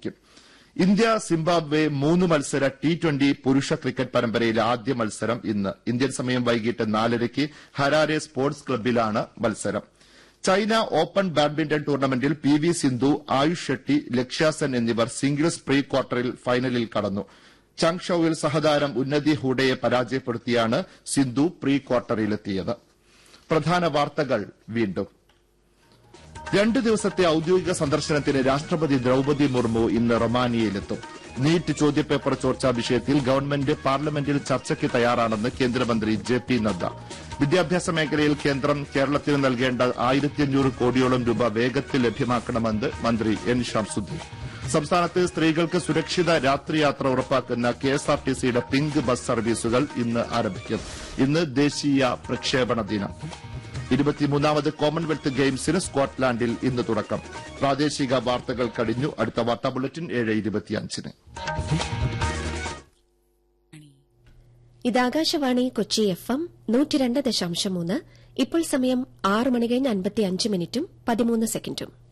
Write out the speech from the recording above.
സമാപിക്കും India Zimbabwe മൂന്ന് മത്സര ടി ട്വന്റി പുരുഷ ക്രിക്കറ്റ് പരമ്പരയിലെ ആദ്യ മത്സരം ഇന്ന് ഇന്ത്യൻ സമയം വൈകിട്ട് നാലരയ്ക്ക് ഹരാരെ സ്പോർട്സ് ക്ലബ്ബിലാണ് മത്സരം ചൈന ഓപ്പൺ ബാഡ്മിന്റൺ ടൂർണമെന്റിൽ പി വി സിന്ധു ആയുഷ് ഷെട്ടി ലക്ഷ്യ സെൻ എന്നിവർ സിംഗിൾസ് പ്രീ ക്വാർട്ടറിൽ ഫൈനലിൽ കടന്നു ചാങ്ഷൌവിൽ സഹതാരം ഉന്നതി ഹൂഡയെ പരാജയപ്പെടുത്തിയാണ് സിന്ധു പ്രീ ക്വാർട്ടറിലെത്തിയത് പ്രധാന വാർത്തകൾ വീണ്ടും രണ്ട് ദിവസത്തെ ഔദ്യോഗിക സന്ദർശനത്തിന് രാഷ്ട്രപതി ദ്രൌപതി മുർമു ഇന്ന് റൊമാനിയയിലെത്തും നീറ്റ് ചോദ്യപേപ്പർ ചോർച്ചാ വിഷയത്തിൽ ഗവൺമെന്റ് പാർലമെന്റിൽ ചർച്ചയ്ക്ക് തയ്യാറാണെന്ന് കേന്ദ്രമന്ത്രി ജെ പി നദ്ദ വിദ്യാഭ്യാസ മേഖലയിൽ കേന്ദ്രം കേരളത്തിന് നൽകേണ്ട ആയിരത്തി അഞ്ഞൂറ് കോടിയോളം രൂപ വേഗത്തിൽ ലഭ്യമാക്കണമെന്ന് മന്ത്രി എൻ ഷംസുദ്ദീൻ സംസ്ഥാനത്ത് സ്ത്രീകൾക്ക് സുരക്ഷിത രാത്രിയാത്ര ഉറപ്പാക്കുന്ന കെഎസ്ആർടിസിയുടെ പിങ്ക് ബസ് സർവീസുകൾ ഇന്ന് ആരംഭിക്കും ഇന്ന് ദേശീയ പ്രക്ഷേപണ ദിനം ഇരുപത്തിമൂന്നാമത് കോമൺവെൽത്ത് ഗെയിംസിന് സ്കോട്ട്ലാൻഡിൽ ഇന്ന് തുടക്കം പ്രാദേശിക വാർത്തകൾ കഴിഞ്ഞു അടുത്ത വാർത്താ ബുള്ളറ്റിൻ ഏഴ് ഇരുപത്തിയഞ്ചിന് ഇത് ആകാശവാണി കൊച്ചി എഫ് എം നൂറ്റിരണ്ട് ദശാംശം മൂന്ന് ഇപ്പോൾ സമയം ആറ് മണി കഴിഞ്ഞ് അൻപത്തി അഞ്ച് മിനിറ്റും പതിമൂന്ന് സെക്കൻഡും